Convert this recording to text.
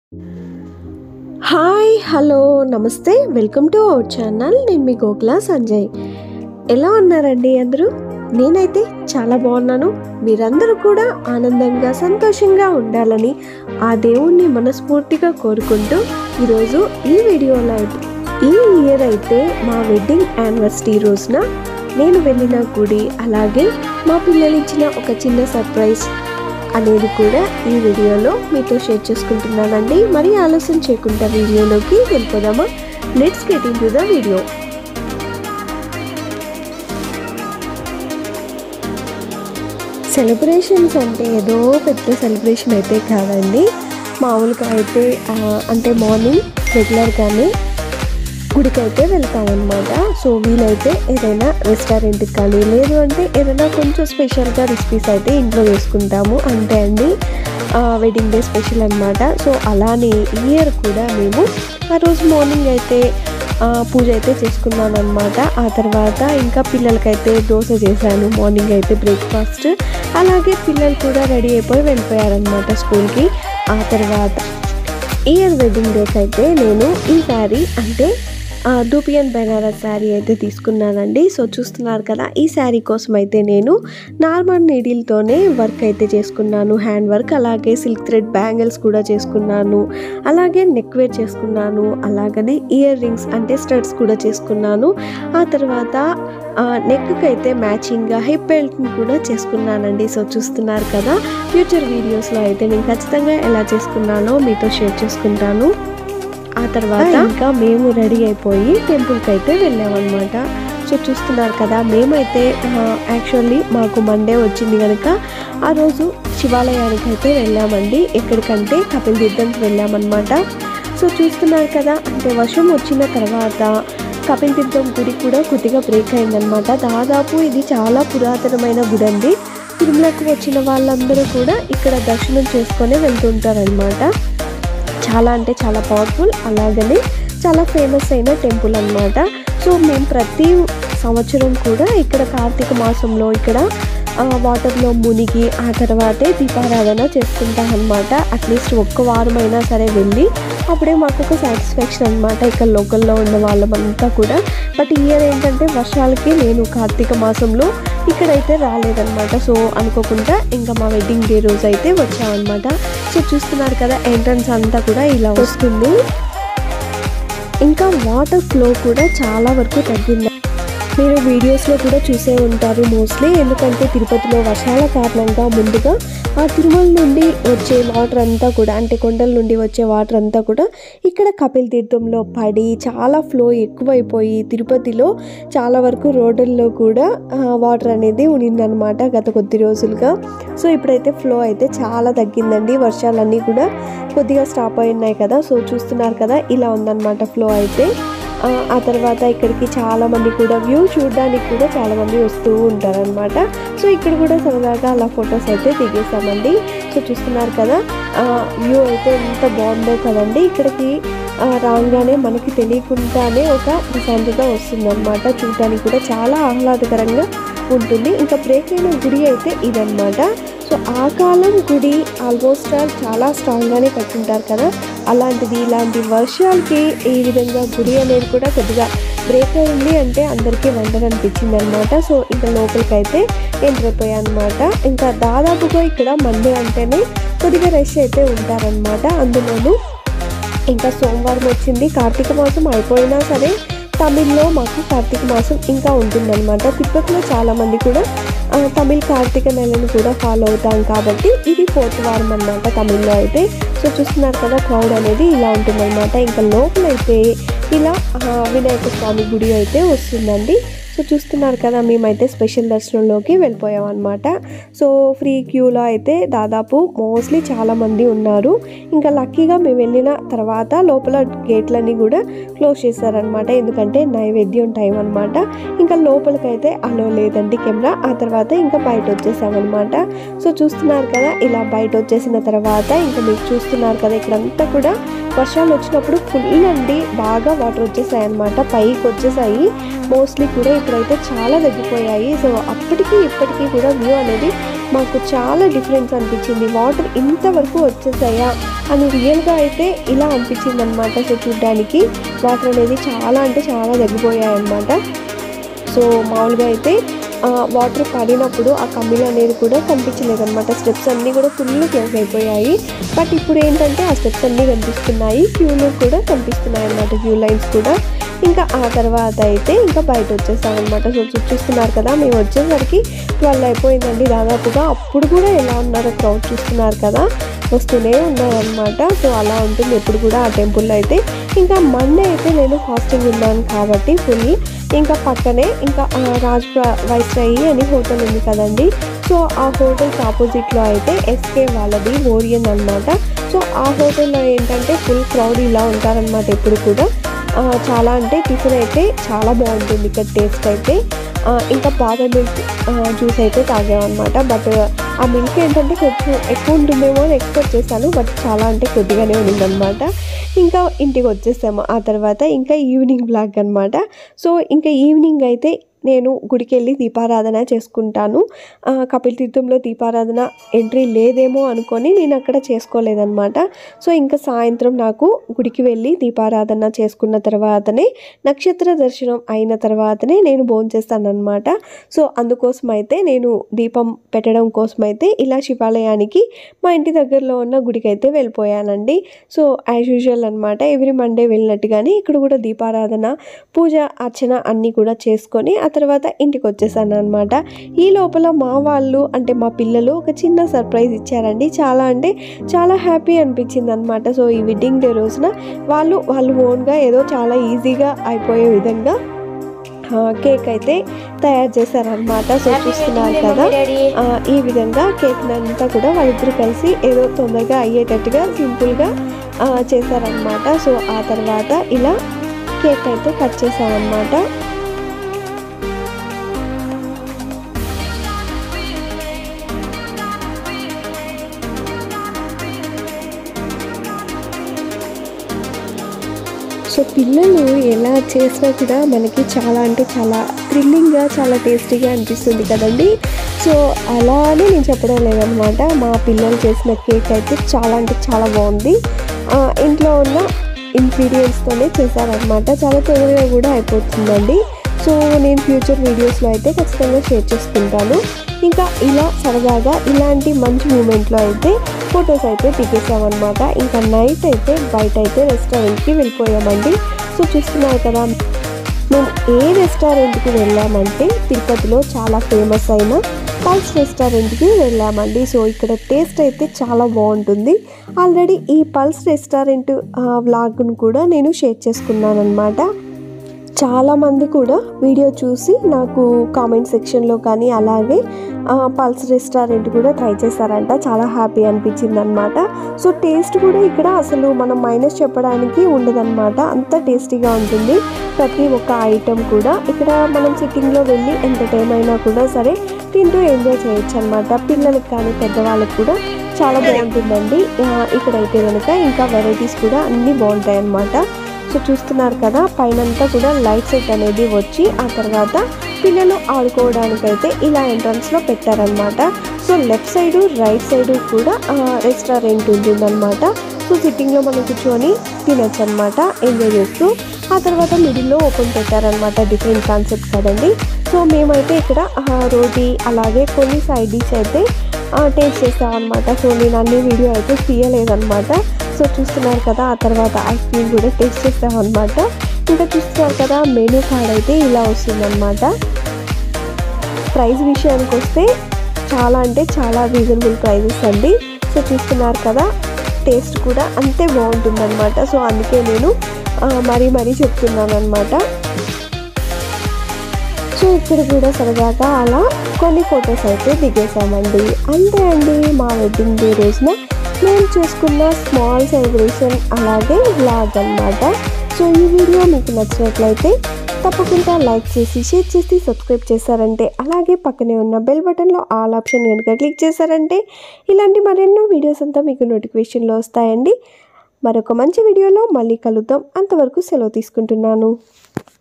hi hello నమస్తే welcome to our channel నేను మీ గోకుల సంజయ్ ఎలా ఉన్నారండి అందరూ నేనైతే చాలా బాగున్నాను మీరందరూ కూడా ఆనందంగా సంతోషంగా ఉండాలని ఆ దేవుణ్ణి మనస్ఫూర్తిగా కోరుకుంటూ ఈరోజు ఈ వీడియోలో అయితే ఈ ఇయర్ అయితే మా వెడ్డింగ్ యానివర్సరీ రోజున నేను వెళ్ళిన గుడి అలాగే మా పిల్లలు ఇచ్చిన ఒక చిన్న సర్ప్రైజ్ అనేది కూడా ఈ వీడియోలో మీతో షేర్ చేసుకుంటున్నానండి మరి ఆలస్యం చేయకుండా వీడియోలోకి వెళ్ళిపోదామా let's get into the video celebrations అంటే ఏదో పెద్ద సెలబ్రేషన్ అయితే కాదండి మామూలుగా అయితే ఆ, అంటే మార్నింగ్ రెగ్యులర్గానే గుడికి అయితే వెళ్తామన్నమాట సో వీలైతే ఏదైనా రెస్టారెంట్కి కానీ లేదు అంటే ఏదైనా కొంచెం స్పెషల్గా రెసిపీస్ అయితే ఇంట్లో వేసుకుంటాము అంతే అండి వెడ్డింగ్ డే స్పెషల్ అనమాట సో అలానే ఇయర్ కూడా మేము ఆ రోజు మార్నింగ్ అయితే ఆ, పూజ అయితే చేసుకున్నాను అనమాట ఆ తర్వాత ఇంకా పిల్లలకైతే దోశ చేశాను మార్నింగ్ అయితే బ్రేక్ఫాస్ట్ అలాగే పిల్లలు కూడా రెడీ అయిపోయి వెళ్ళిపోయారనమాట స్కూల్కి ఆ తర్వాత ఇయర్ వెడ్డింగ్ డేకి అయితే నేను ఈ శారీ అంటే ఆ, దూపియన్ బెనారస్ శారీ అయితే తీసుకున్నానండి సో చూస్తున్నారు కదా ఈ శారీ కోసం అయితే నేను నార్మల్ నీడిల్తోనే వర్క్ అయితే చేసుకున్నాను హ్యాండ్ వర్క్ అలాగే సిల్క్ థ్రెడ్ బ్యాంగిల్స్ కూడా చేసుకున్నాను అలాగే నెక్ వేర్ చేసుకున్నాను అలాగనే ఇయర్ రింగ్స్ అంటే స్టడ్స్ కూడా చేసుకున్నాను ఆ తర్వాత నెక్కి అయితే మ్యాచింగ్గా హిప్ బెల్ట్ని కూడా చేసుకున్నానండి సో చూస్తున్నారు కదా ఫ్యూచర్ వీడియోస్లో అయితే నేను ఖచ్చితంగా ఎలా చేసుకున్నానో మీతో షేర్ చేసుకుంటాను ఆ తర్వాత ఇంకా మేము రెడీ అయిపోయి టెంపుల్కి అయితే వెళ్ళామన్నమాట సో చూస్తున్నారు కదా మేమైతే యాక్చువల్లీ మాకు మండే వచ్చింది కనుక ఆ రోజు శివాలయానికి అయితే వెళ్ళామండి ఎక్కడికంటే కపిల్ తీర్థంకి వెళ్ళామన్నమాట సో చూస్తున్నారు కదా అంటే వర్షం వచ్చిన తర్వాత కపిల్ తీర్థం గుడి కూడా కొద్దిగా బ్రేక్ అయిందనమాట దాదాపు ఇది చాలా పురాతనమైన గుడి అండి తిరుమలకు వచ్చిన వాళ్ళందరూ కూడా ఇక్కడ దర్శనం చేసుకొని వెళ్తుంటారనమాట చాలా అంటే చాలా పవర్ఫుల్ అలాగనే చాలా ఫేమస్ అయిన టెంపుల్ అన్నమాట సో మేము ప్రతి సంవత్సరం కూడా ఇక్కడ కార్తీక మాసంలో ఇక్కడ ఆ, వాటర్లో మునిగి ఆ తర్వాతే దీపారాధన చేసుకుంటాం అనమాట అట్లీస్ట్ ఒక్క వారం అయినా సరే వెళ్ళి అప్పుడే మాకు ఒక సాటిస్ఫాక్షన్ అనమాట ఇక్కడ లోకల్లో ఉన్న వాళ్ళమంతా కూడా బట్ ఇయర్ ఏంటంటే వర్షాలకి నేను కార్తీక మాసంలో ఇక్కడైతే రాలేదన్నమాట సో అనుకోకుండా ఇంకా మా వెడ్డింగ్ డే రోజు అయితే వచ్చామన్నమాట సో చూస్తున్నారు కదా ఎంట్రన్స్ అంతా కూడా ఇలా వస్తుంది ఇంకా వాటర్ ఫ్లో కూడా చాలా వరకు తగ్గింది మీరు వీడియోస్లో కూడా చూసే ఉంటారు మోస్ట్లీ ఎందుకంటే తిరుపతిలో వర్షాల కారణంగా ముందుగా ఆ తిరుమల నుండి వచ్చే వాటర్ అంతా కూడా అంటే కొండల నుండి వచ్చే వాటర్ అంతా కూడా ఇక్కడ కపిల్ తీర్థంలో పడి చాలా ఫ్లో ఎక్కువైపోయి తిరుపతిలో చాలా వరకు రోడ్డుల్లో కూడా వాటర్ అనేది ఉండిందనమాట గత కొద్ది రోజులుగా సో ఇప్పుడైతే ఫ్లో అయితే చాలా తగ్గిందండి వర్షాలన్నీ కూడా కొద్దిగా స్టాప్ అయి ఉన్నాయి కదా సో చూస్తున్నారు కదా ఇలా ఉందన్నమాట ఫ్లో అయితే ఆ, ఆ తర్వాత ఇక్కడికి చాలా మంది కూడా వ్యూ చూడడానికి కూడా చాలా మంది వస్తూ ఉంటారనమాట సో ఇక్కడ కూడా సరదాగా అలా ఫొటోస్ అయితే దిగేసామండి సో చూస్తున్నారు కదా వ్యూ అయితే ఎంత బాగుందో కదండి ఇక్కడికి ఆ, రాగానే మనకి తెలియకుండానే ఒక ప్రశాంతత వస్తుందన్నమాట చూడడానికి కూడా చాలా ఆహ్లాదకరంగా ఉంటుంది ఇంకా బ్రేక్ అయిన గుడి అయితే ఇదన్నమాట సో ఆ కాలం గుడి ఆల్మోస్ట్ ఆల్ చాలా స్ట్రాంగ్గానే కట్టుంటారు కదా అలాంటిది ఇలాంటి వర్షాలకి ఈ విధంగా గుడి అనేది కూడా కొద్దిగా బ్రేక్ అయింది అంటే అందరికీ వండర్ అనిపించింది అనమాట సో ఇంకా లోపలికి అయితే ఎంటర్ అయిపోయాయి అనమాట ఇంకా దాదాపుగా ఇక్కడ మండే అంటేనే కొద్దిగా రష్ అయితే ఉంటారనమాట అందులోనూ ఇంకా సోమవారం వచ్చింది కార్తీక మాసం అయిపోయినా సరే తమిళ్లో మాకు కార్తీక మాసం ఇంకా ఉంటుందన్నమాట తిరుపతిలో చాలామంది కూడా ఆ, తమిళ్ కార్తీక నెలను కూడా ఫాలో అవుతాం కాబట్టి ఇది ఫోర్త్ వారం అన్నమాట తమిళ్లో అయితే సో చూస్తున్నారు కదా క్రౌడ్ అనేది ఇలా ఉంటుందన్నమాట ఇంకా లోపలైతే ఇలా ఆ, వినాయక స్వామి గుడి అయితే వస్తుందండి సో చూస్తున్నారు కదా మేమైతే స్పెషల్ దర్శనంలోకి వెళ్ళిపోయాం అనమాట సో ఫ్రీ క్యూలో అయితే దాదాపు మోస్ట్లీ చాలామంది ఉన్నారు ఇంకా లక్కీగా మేము వెళ్ళిన తర్వాత లోపల గేట్లన్నీ కూడా క్లోజ్ చేశారనమాట ఎందుకంటే నైవేద్యం టైం అనమాట ఇంకా లోపలికైతే అలో లేదండి కెమెరా ఆ తర్వాత ఇంకా బయట వచ్చేసామన్నమాట సో చూస్తున్నారు కదా ఇలా బయట వచ్చేసిన తర్వాత ఇంకా మీరు చూస్తున్నారు కదా ఇక్కడంతా కూడా వర్షాలు వచ్చినప్పుడు ఫుల్ అండి బాగా వాటర్ వచ్చేసాయి అనమాట పైకి వచ్చేసాయి మోస్ట్లీ కూడా ఇప్పుడైతే చాలా తగ్గిపోయాయి సో అప్పటికి ఇప్పటికీ కూడా వ్యూ అనేది మాకు చాలా డిఫరెన్స్ అనిపించింది వాటర్ ఇంతవరకు వచ్చేసాయా అని రియల్గా అయితే ఇలా అనిపించింది అనమాట సో చూడ్డానికి వాటర్ అనేది చాలా అంటే చాలా తగ్గిపోయాయి అనమాట సో మామూలుగా అయితే ఆ, వాటర్ పడినప్పుడు ఆ కమ్మిలు అనేది కూడా కనిపించలేదు అనమాట స్టెప్స్ అన్నీ కూడా ఫుల్ క్లోజ్ అయిపోయాయి బట్ ఇప్పుడు ఏంటంటే ఆ స్టెప్స్ అన్నీ కనిపిస్తున్నాయి క్యూలు కూడా కనిపిస్తున్నాయి అనమాట క్యూ లైన్స్ కూడా ఇంకా ఆ తర్వాత అయితే ఇంకా బయట వచ్చేసాం అనమాట సో చూ- చూస్తున్నారు కదా మేము వచ్చేసరికి ట్వెల్వ్ అయిపోయిందండి దాదాపుగా అప్పుడు కూడా ఎలా ఉన్నారో క్రౌడ్ చూస్తున్నారు కదా వస్తూనే ఉన్నారనమాట సో అలా ఉంటుంది ఎప్పుడు కూడా ఆ టెంపుల్లో అయితే ఇంకా మండే అయితే నేను ఫాస్టింగ్ ఉన్నాను కాబట్టి ఫుల్ ఇంకా పక్కనే ఇంకా ఆ, రాజ్ ప్ర- వైస్రాయి అని హోటల్ ఉంది కదండి సో ఆ హోటల్కి ఆపోజిట్లో అయితే ఎస్కే వాళ్ళది ఓరియన్ అన్నమాట సో ఆ హోటల్లో ఏంటంటే ఫుల్ క్రౌడ్ ఇలా ఉంటారనమాట ఎప్పుడు కూడా ఆ, చాలా అంటే టిఫిన్ అయితే చాలా బాగుంటుంది ఇక్కడ టేస్ట్ అయితే ఆ, ఇంకా బాదం మిల్క్ జ్యూస్ అయితే తాగామన్నమాట బట్ ఆ మిల్క్ ఏంటంటే కొంచెం ఎక్కువ ఉంటుందేమో అని ఎక్స్పెక్ట్ చేశాను బట్ చాలా అంటే కొద్దిగానే ఉండిందనమాట ఇంకా ఇంటికి వచ్చేసాము ఆ తర్వాత ఇంకా ఈవినింగ్ బ్లాగ్ అనమాట సో ఇంకా ఈవినింగ్ అయితే నేను గుడికి వెళ్ళి దీపారాధన చేసుకుంటాను ఆ, కపిల్ తీర్థంలో దీపారాధన ఎంట్రీ లేదేమో అనుకొని నేను అక్కడ చేసుకోలేదన్నమాట సో ఇంకా సాయంత్రం నాకు గుడికి వెళ్ళి దీపారాధన చేసుకున్న తర్వాతనే నక్షత్ర దర్శనం అయిన తర్వాతనే నేను భోంచేస్తాను అనమాట సో అందుకోసం అయితే నేను దీపం పెట్టడం కోసం అయితే ఇలా శివాలయానికి మా ఇంటి దగ్గరలో ఉన్న గుడికి అయితే వెళ్ళిపోయానండి సో యాజ్ యూజువల్ అనమాట ఎవ్రీ మండే వెళ్ళినట్టుగానే ఇక్కడ కూడా దీపారాధన పూజ అర్చన అన్నీ కూడా చేసుకొని ఆ తర్వాత ఇంటికి వచ్చేసాను అనమాట ఈ లోపల మా వాళ్ళు అంటే మా పిల్లలు ఒక చిన్న సర్ప్రైజ్ ఇచ్చారండి చాలా అంటే చాలా హ్యాపీ అనిపించింది అనమాట సో ఈ వెడ్డింగ్ డే రోజున వాళ్ళు వాళ్ళు ఓన్గా ఏదో చాలా ఈజీగా అయిపోయే విధంగా ఆ, కేక్ అయితే తయారు చేశారనమాట సో చూస్తున్నారు కదా ఆ, ఈ విధంగా కేక్ అంతా కూడా వాళ్ళిద్దరు కలిసి ఏదో తొందరగా అయ్యేటట్టుగా సింపుల్గా ఆ, చేశారనమాట సో ఆ తర్వాత ఇలా కేక్ అయితే కట్ చేశారనమాట సో పిల్లలు ఎలా చేసినా కూడా మనకి చాలా అంటే చాలా థ్రిల్లింగ్గా చాలా టేస్టీగా అనిపిస్తుంది కదండి సో అలానే నేను చెప్పడం లేదనమాట మా పిల్లలు చేసిన కేక్ అయితే చాలా అంటే చాలా బాగుంది ఆ, ఇంట్లో ఉన్న ఇంగ్రీడియంట్స్తోనే చేశారనమాట చాలా తొందరగా కూడా అయిపోతుందండి సో నేను ఫ్యూచర్ వీడియోస్లో అయితే ఖచ్చితంగా షేర్ చేసుకుంటాను ఇంకా ఇలా సరదాగా ఇలాంటి మంచి మూమెంట్లో అయితే ఫొటోస్ అయితే దిగేసామన్నమాట ఇంకా నైట్ అయితే బయట అయితే రెస్టారెంట్కి వెళ్ళిపోయామండి సో చూస్తున్నారు కదా మేము ఏ రెస్టారెంట్కి వెళ్ళామంటే తిరుపతిలో చాలా ఫేమస్ అయిన పల్స్ రెస్టారెంట్కి వెళ్ళామండి సో ఇక్కడ టేస్ట్ అయితే చాలా బాగుంటుంది ఆల్రెడీ ఈ పల్స్ రెస్టారెంట్ వ్లాగ్ను కూడా నేను షేర్ చేసుకున్నాను అనమాట చాలామంది కూడా వీడియో చూసి నాకు కామెంట్ సెక్షన్లో కానీ అలాగే ఆ, పల్స్ రెస్టారెంట్ కూడా ట్రై చేశారంట చాలా హ్యాపీ అనిపించింది అనమాట సో టేస్ట్ కూడా ఇక్కడ అసలు మనం మైనస్ చెప్పడానికి ఉండదన్నమాట అంత టేస్టీగా ఉంటుంది ప్రతి ఒక్క ఐటెం కూడా ఇక్కడ మనం సిట్టింగ్లో వెళ్ళి ఎంత టైం అయినా కూడా సరే తింటూ ఎంజాయ్ చేయొచ్చు అనమాట పిల్లలకి కానీ పెద్దవాళ్ళకి కూడా చాలా బాగుంటుందండి ఆ, ఇక్కడైతే కనుక ఇంకా వెరైటీస్ కూడా అన్నీ బాగుంటాయి అన్నమాట సో చూస్తున్నారు కదా పైనంతా కూడా లైట్ సెట్ అనేది వచ్చి ఆ తర్వాత పిల్లలు ఆడుకోవడానికైతే ఇలా ఎంట్రన్స్లో పెట్టారనమాట so left side right side కూడా రెస్టారెంట్ ఉంటుందన్నమాట సో సిట్టింగ్లో మనం కూర్చొని తినొచ్చు అనమాట ఎంజాయ్ చేస్తూ ఆ తర్వాత మిడిల్లో ఓపెన్ పెట్టారనమాట డిఫరెంట్ కాన్సెప్ట్ కదండి సో మేమైతే ఇక్కడ ఆ, రోటీ అలాగే కొన్ని సైడ్ డిష్ అయితే టేస్ట్ చేస్తామన్నమాట సో నేను అన్ని వీడియో అయితే తీయలేదన్నమాట సో చూస్తున్నారు కదా ఆ తర్వాత ఐస్ క్రీమ్ కూడా టేస్ట్ చేస్తామన్నమాట ఇంకా చూస్తున్నారు కదా మెనూ కార్డ్ అయితే ఇలా వస్తుందన్నమాట ప్రైస్ విషయానికి వస్తే చాలా అంటే చాలా రీజనబుల్ ప్రైజెస్ అండి సో చూస్తున్నారు కదా టేస్ట్ కూడా అంతే బాగుంటుందన్నమాట సో అందుకే నేను ఆ, మరీ మరీ చెప్తున్నాను అనమాట సో ఇక్కడ కూడా సరదాగా అలా కొన్ని ఫొటోస్ అయితే దిగేసామండి అంతే అండి మా వెడ్డింగ్ డే రోజున మేము చేసుకున్న స్మాల్ సెలబ్రేషన్ అలాగే వ్లాగ్ అన్నమాట సో ఈ వీడియో మీకు నచ్చినట్లయితే తప్పకుండా లైక్ చేసి షేర్ చేసి సబ్స్క్రైబ్ చేశారంటే అలాగే పక్కనే ఉన్న బెల్ బటన్లో ఆల్ ఆప్షన్ కనుక క్లిక్ చేశారంటే ఇలాంటి మరెన్నో వీడియోస్ అంతా మీకు నోటిఫికేషన్లో వస్తాయండి మరొక మంచి వీడియోలో మళ్ళీ కలుద్దాం అంతవరకు సెలవు తీసుకుంటున్నాను